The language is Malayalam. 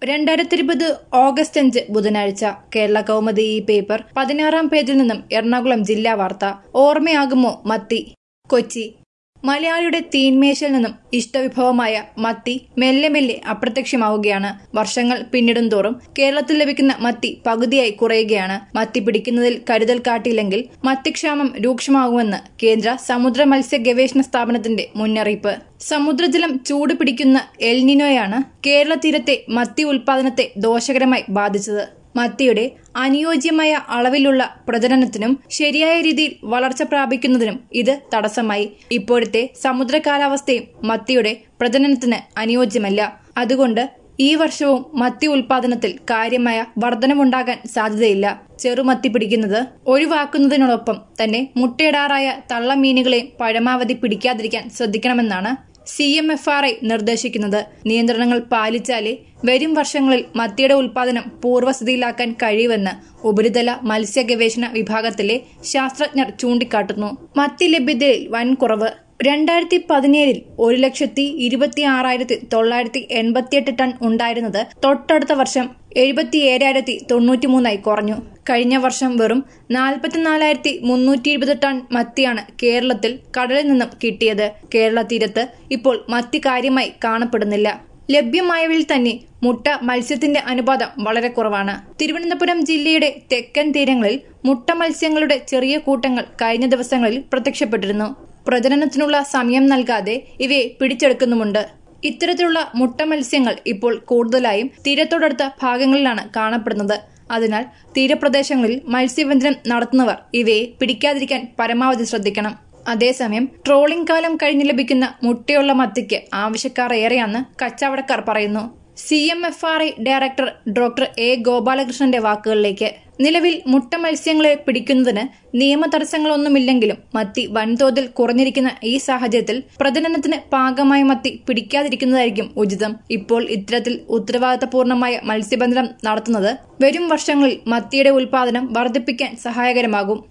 രണ്ടായിരത്തി ഇരുപത് ഓഗസ്റ്റ് അഞ്ച് ബുധനാഴ്ച കേരള കൗമുദി ഈ പേപ്പർ പതിനാറാം പേജിൽ നിന്നും എറണാകുളം ജില്ലാ വാർത്ത ഓർമ്മയാകുമോ മത്തി കൊച്ചി മലയാളിയുടെ തീന്മേശയിൽ നിന്നും ഇഷ്ടവിഭവമായ മത്തി മെല്ലെ മെല്ലെ അപ്രത്യക്ഷമാവുകയാണ് വർഷങ്ങൾ പിന്നിടുന്തോറും കേരളത്തിൽ ലഭിക്കുന്ന മത്തി പകുതിയായി കുറയുകയാണ് മത്തി പിടിക്കുന്നതിൽ കരുതൽ കാട്ടിയില്ലെങ്കിൽ മത്തിക്ഷാമം രൂക്ഷമാകുമെന്ന് കേന്ദ്ര സമുദ്ര മത്സ്യ ഗവേഷണ സ്ഥാപനത്തിന്റെ മുന്നറിയിപ്പ് സമുദ്രജലം ചൂട് പിടിക്കുന്ന എൽനിനോയാണ് കേരള തീരത്തെ മത്തി ഉൽപാദനത്തെ ദോഷകരമായി ബാധിച്ചത് മത്തിയുടെ അനുയോജ്യമായ അളവിലുള്ള പ്രജനനത്തിനും ശരിയായ രീതിയിൽ വളർച്ച പ്രാപിക്കുന്നതിനും ഇത് തടസ്സമായി ഇപ്പോഴത്തെ സമുദ്ര കാലാവസ്ഥയും മത്തിയുടെ പ്രജനനത്തിന് അനുയോജ്യമല്ല അതുകൊണ്ട് ഈ വർഷവും മത്തി ഉൽപാദനത്തിൽ കാര്യമായ വർധനവുണ്ടാകാൻ സാധ്യതയില്ല ചെറുമത്തി പിടിക്കുന്നത് ഒഴിവാക്കുന്നതിനോടൊപ്പം തന്നെ മുട്ടയിടാറായ തള്ളമീനുകളെയും പരമാവധി പിടിക്കാതിരിക്കാൻ ശ്രദ്ധിക്കണമെന്നാണ് C M F R I നിർദ്ദേശിക്കുന്നത് നിയന്ത്രണങ്ങൾ പാലിച്ചാലേ വരും വർഷങ്ങളിൽ മത്തിയുടെ ഉൽപാദനം പൂർവ്വസ്ഥിതിയിലാക്കാൻ കഴിയുമെന്ന് ഉപരിതല മത്സ്യ ഗവേഷണ വിഭാഗത്തിലെ ശാസ്ത്രജ്ഞർ ചൂണ്ടിക്കാട്ടുന്നു മത്തി ലഭ്യതയിൽ വൻ കുറവ് രണ്ടായിരത്തി പതിനേഴിൽ ഒരു ലക്ഷത്തി ഇരുപത്തി ആറായിരത്തി തൊള്ളായിരത്തി എൺപത്തിയെട്ട് ടൺ ഉണ്ടായിരുന്നത് തൊട്ടടുത്ത വർഷം എഴുപത്തി ഏഴായിരത്തി തൊണ്ണൂറ്റിമൂന്നായി കുറഞ്ഞു കഴിഞ്ഞ വർഷം വെറും നാൽപ്പത്തിനാലായിരത്തി മുന്നൂറ്റി ഇരുപത് ടൺ മത്തിയാണ് കേരളത്തിൽ കടലിൽ നിന്നും കിട്ടിയത് കേരള തീരത്ത് ഇപ്പോൾ മത്തി കാര്യമായി കാണപ്പെടുന്നില്ല ലഭ്യമായവയിൽ തന്നെ മുട്ട മത്സ്യത്തിന്റെ അനുപാതം വളരെ കുറവാണ് തിരുവനന്തപുരം ജില്ലയുടെ തെക്കൻ തീരങ്ങളിൽ മുട്ട മത്സ്യങ്ങളുടെ ചെറിയ കൂട്ടങ്ങൾ കഴിഞ്ഞ ദിവസങ്ങളിൽ പ്രത്യക്ഷപ്പെട്ടിരുന്നു പ്രജനനത്തിനുള്ള സമയം നൽകാതെ ഇവയെ പിടിച്ചെടുക്കുന്നുമുണ്ട് ഇത്തരത്തിലുള്ള മുട്ട മത്സ്യങ്ങൾ ഇപ്പോൾ കൂടുതലായും തീരത്തോടടുത്ത ഭാഗങ്ങളിലാണ് കാണപ്പെടുന്നത് അതിനാൽ തീരപ്രദേശങ്ങളിൽ മത്സ്യബന്ധനം നടത്തുന്നവർ ഇവയെ പിടിക്കാതിരിക്കാൻ പരമാവധി ശ്രദ്ധിക്കണം അതേസമയം ട്രോളിംഗ് കാലം കഴിഞ്ഞ് ലഭിക്കുന്ന മുട്ടയുള്ള മത്തിക്ക് ആവശ്യക്കാർ ഏറെയാണെന്ന് കച്ചവടക്കാർ പറയുന്നു C M F R I director doctor A ഗോപാലകൃഷ്ണന്റെ വാക്കുകളിലേക്ക് നിലവിൽ മുട്ട മത്സ്യങ്ങളെ പിടിക്കുന്നതിന് നിയമ തടസ്സങ്ങളൊന്നുമില്ലെങ്കിലും മത്തി വൻതോതിൽ കുറഞ്ഞിരിക്കുന്ന ഈ സാഹചര്യത്തിൽ പ്രജനനത്തിന് പാകമായ മത്തി പിടിക്കാതിരിക്കുന്നതായിരിക്കും ഉചിതം ഇപ്പോൾ ഇത്തരത്തിൽ ഉത്തരവാദിത്തപൂർണമായ മത്സ്യബന്ധനം നടത്തുന്നത് വരും വർഷങ്ങളിൽ മത്തിയുടെ ഉൽപാദനം വർദ്ധിപ്പിക്കാൻ സഹായകരമാകും